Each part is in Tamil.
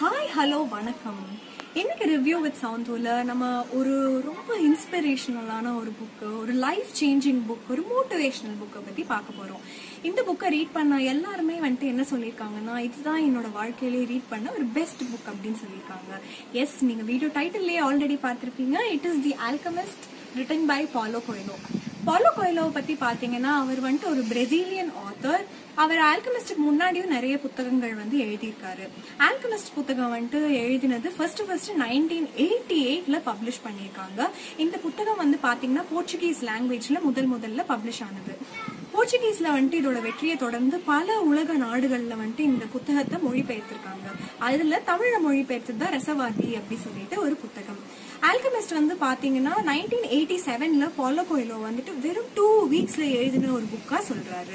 ஹாய் ஹலோ வணக்கம் இன்னைக்கு ரிவ்யூ வித் சவுந்தூல நம்ம ஒரு ரொம்ப இன்ஸ்பிரேஷனலான ஒரு புக்கு ஒரு லைஃப் சேஞ்சிங் புக் ஒரு மோட்டிவேஷனல் புக்கை பத்தி பார்க்க போறோம் இந்த புக்கை ரீட் பண்ண எல்லாருமே வந்துட்டு என்ன சொல்லியிருக்காங்கன்னா இதுதான் என்னோட வாழ்க்கையிலே ரீட் பண்ண ஒரு பெஸ்ட் புக் அப்படின்னு சொல்லியிருக்காங்க எஸ் நீங்க வீடியோ டைட்டில்லே ஆல்ரெடி பார்த்திருப்பீங்க it is the Alchemist written by Paulo Coelho Paulo கோயிலோவை பத்தி பாத்தீங்கன்னா அவர் வந்துட்டு ஒரு பிரசீலியன் ஆத்தர் அவர் ஆல்கமிஸ்டுக்கு முன்னாடியும் நிறைய புத்தகங்கள் வந்து எழுதியிருக்காரு ஆல்கமிஸ்ட் புத்தகம் வந்துட்டு எழுதினது ஃபர்ஸ்ட் ஃபர்ஸ்ட் நைன்டீன் எயிட்டி எயிட்ல பப்ளிஷ் பண்ணியிருக்காங்க இந்த புத்தகம் வந்து பாத்தீங்கன்னா போர்ச்சுகீஸ் லாங்குவேஜ்ல முதல் முதல்ல பப்ளிஷ் ஆனது போர்ச்சுகீஸ்ல வந்துட்டு இதோட வெற்றியை தொடர்ந்து பல உலக நாடுகள்ல வந்துட்டு இந்த புத்தகத்தை மொழிபெயர்த்திருக்காங்க அதுல தமிழ மொழிபெயர்த்தது தான் ரசவாதி அப்படி சொல்லிட்டு ஒரு புத்தகம் ஆல்கமிஸ்ட் வந்து பாத்தீங்கன்னா நைன்டீன் எயிட்டி செவன்ல பாலோ கோயிலோ வந்துட்டு வெறும் டூ வீக்ஸ்ல எழுதின ஒரு புக்கா சொல்றாரு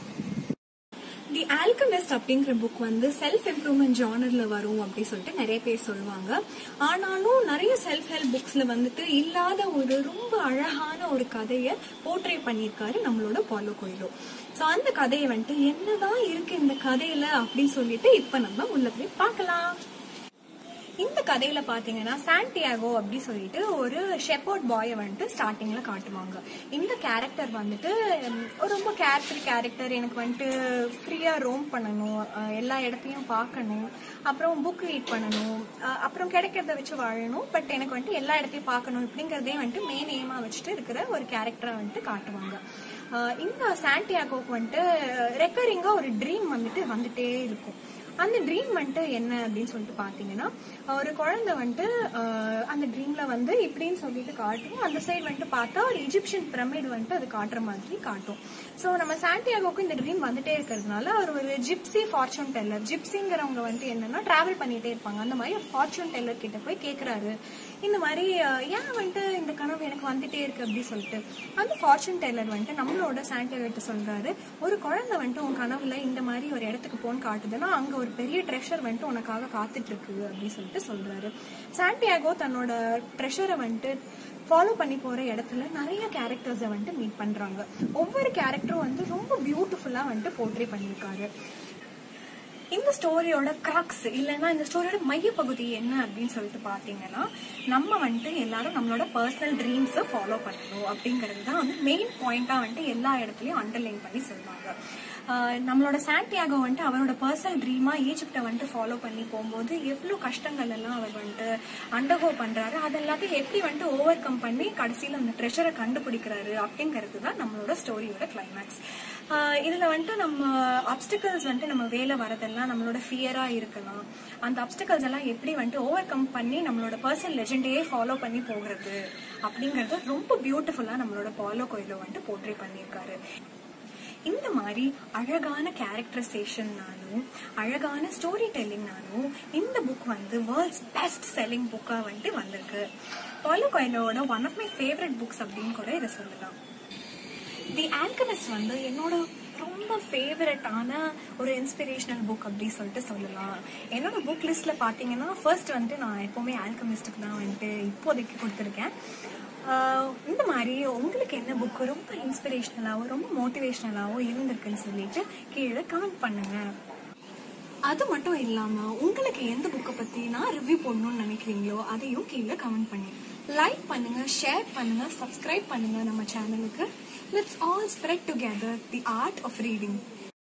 தி ஆல்கமிஸ்ட் அப்படிங்கிற புக் வந்து செல்ஃப் இம்ப்ரூவ்மெண்ட் ஜானர்ல வரும் அப்படி சொல்லிட்டு நிறைய பேர் சொல்லுவாங்க ஆனாலும் நிறைய செல்ஃப் ஹெல்ப் புக்ஸ்ல வந்துட்டு இல்லாத ஒரு ரொம்ப அழகான ஒரு கதையை போர்ட்ரே பண்ணியிருக்காரு நம்மளோட பாலோ கோயிலோ ஸோ அந்த கதையை வந்துட்டு என்னதான் இருக்கு இந்த கதையில அப்படின்னு சொல்லிட்டு இப்ப நம்ம உள்ள போய் பார்க்கலாம் இந்த கதையில பாத்தீங்கன்னா சாண்டியாகோ அப்படி சொல்லிட்டு ஒரு ஷெப்பர்ட் பாயை வந்துட்டு ஸ்டார்டிங்ல காட்டுவாங்க இந்த கேரக்டர் வந்துட்டு உம், ஒரு ரொம்ப கேர்ஃபுல் கேரக்டர் எனக்கு வந்துட்டு ஃப்ரீயா ரோம் பண்ணணும் அஹ், எல்லா இடத்தையும் பார்க்கணும் அப்புறம் புக் ரீட் பண்ணணும் அஹ், அப்புறம் கிடைக்கிறத வச்சு வாழணும் பட் எனக்கு வந்துட்டு எல்லா இடத்தையும் பார்க்கணும் இப்படிங்கறதே வந்துட்டு மெயின் எய்மா வச்சுட்டு இருக்கிற ஒரு கேரக்டரை வந்துட்டு காட்டுவாங்க அஹ், இந்த சாண்டியாகோக்கு வந்துட்டு ரெக்கரிங்கா ஒரு ட்ரீம் வந்துட்டு வந்துட்டே இருக்கும் அந்த ட்ரீம் வந்துட்டு என்ன அப்படின்னு சொல்லிட்டு பாத்தீங்கன்னா ஒரு குழந்தை வந்துட்டு அஹ், அந்த ட்ரீம்ல வந்து இப்படின்னு சொல்லிட்டு காட்டும் அந்த சைடு வந்துட்டு பார்த்தா ஒரு இஜிப்சியன் பிரமிட் வந்துட்டு அது காட்டுற மாதிரி காட்டும் ஸோ நம்ம சாண்டியாகோக்கு இந்த ட்ரீம் வந்துட்டே இருக்கிறதுனால அவர் ஒரு ஜிப்சி ஃபார்ச்சூன் டெல்லர் ஜிப்சிங்கிறவங்க வந்துட்டு என்னன்னா டிராவல் பண்ணிட்டே இருப்பாங்க அந்த மாதிரி ஒரு ஃபார்ச்சூன் டெல்லர் கிட்ட போய் கேக்குறாரு இந்த மாதிரி அஹ், ஏன் வந்துட்டு இந்த கனவு எனக்கு வந்துட்டே இருக்கு அப்படி சொல்லிட்டு அந்த ஃபார்ச்சூன் டெல்லர் வந்துட்டு நம்மளோட சாண்டியாகோ கிட்ட சொல்றாரு ஒரு குழந்தை வந்துட்டு உன் கனவுல இந்த மாதிரி ஒரு இடத்துக்கு போன்னு காட்டுதுன்னா அங்க ஒரு பெரிய ட்ரெஷர் வந்துட்டு உனக்காக காத்துட்டு இருக்கு அப்படின்னு சொல்லிட்டு சொல்றாரு சாண்டியாகோ தன்னோட ட்ரெஷரை வந்துட்டு ஃபாலோ பண்ணி போற இடத்துல நிறைய கேரக்டர்ஸை வந்துட்டு மீட் பண்றாங்க ஒவ்வொரு கேரக்டரும் வந்து ரொம்ப பியூட்டிஃபுல்லா வந்துட்டு போர்ட்ரே பண்ணியிருக்காரு இந்த ஸ்டோரியோட கிராக்ஸ் இல்லைன்னா இந்த ஸ்டோரியோட மையப்பகுதி என்ன அப்படின்னு சொல்லிட்டு பாத்தீங்கன்னா நம்ம வந்துட்டு எல்லாரும் நம்மளோட பர்சனல் ட்ரீம்ஸை ஃபாலோ பண்ணணும் அப்படிங்கிறது தான் வந்து மெயின் பாயிண்டா வந்துட்டு எல்லா இடத்துலயும் அண்டர்லைன் பண்ணி சொல்லுவாங்க ஆஹ் நம்மளோட சாண்டியாகோ வந்துட்டு அவரோட பர்சனல் ட்ரீமா ஈஜிப்டை வந்துட்டு ஃபாலோ பண்ணி போகும்போது எவ்வளவு கஷ்டங்கள் எல்லாம் அவர் வந்துட்டு அண்டர்கோ பண்றாரு அது எல்லாத்தையும் எப்படி வந்துட்டு ஓவர் கம் பண்ணி கடைசியில அந்த ட்ரெஷரை கண்டுபிடிக்கிறாரு அப்படிங்கிறது தான் நம்மளோட ஸ்டோரியோட கிளைமேக்ஸ் இதுல வந்துட்டு நம்ம அப்டிகல்ஸ் வந்துட்டு நம்ம வேலை வரதெல்லாம் நம்மளோட ஃபியரா இருக்கலாம் அந்த அப்டிகல்ஸ் எல்லாம் எப்படி வந்துட்டு ஓவர் கம் பண்ணி நம்மளோட பர்சனல் லெஜெண்டையே ஃபாலோ பண்ணி போகிறது அப்படிங்கறது ரொம்ப பியூட்டிஃபுல்லா நம்மளோட பாலோ கோயிலோ வந்துட்டு போர்ட்ரே பண்ணியிருக்காரு இந்த மாதிரி அழகான கேரக்டரைசேஷன்னாலும் அழகான ஸ்டோரி டெல்லிங்னாலும் இந்த புக் வந்து வேர்ல்ட்ஸ் பெஸ்ட் செல்லிங் புக்கா வந்துட்டு வந்திருக்கு பாலோ கோயிலோட one of my favourite books அப்படின்னு கூட இதை சொல்லலாம் தி ஆல்கமிஸ்ட் வந்து என்னோட ரொம்ப ஃபேவரட்டான ஒரு இன்ஸ்பிரேஷனல் புக் அப்படி சொல்லிட்டு சொல்லலாம் என்னோட புக் லிஸ்ட்ல பாத்தீங்கன்னா ஃபர்ஸ்ட் வந்துட்டு நான் எப்பவுமே ஆல்கமிஸ்டுக்கு தான் வந்துட்டு இப்போதைக்கு கொடுத்துருக்கேன் ஆஹ் இந்த மாதிரி உங்களுக்கு என்ன புக் ரொம்ப இன்ஸ்பிரேஷனலாகவும் ரொம்ப மோட்டிவேஷனலாகவும் இருந்திருக்குன்னு சொல்லிட்டு கீழே கமெண்ட் பண்ணுங்க அது மட்டும் இல்லாம உங்களுக்கு எந்த புக்கை பத்தி நான் ரிவ்யூ போடணும்னு நினைக்கிறீங்களோ அதையும் கீழே கமெண்ட் பண்ணி லைக் பண்ணுங்க ஷேர் பண்ணுங்க சப்ஸ்கிரைப் பண்ணுங்க நம்ம சேனலுக்கு let's all spread together the art of reading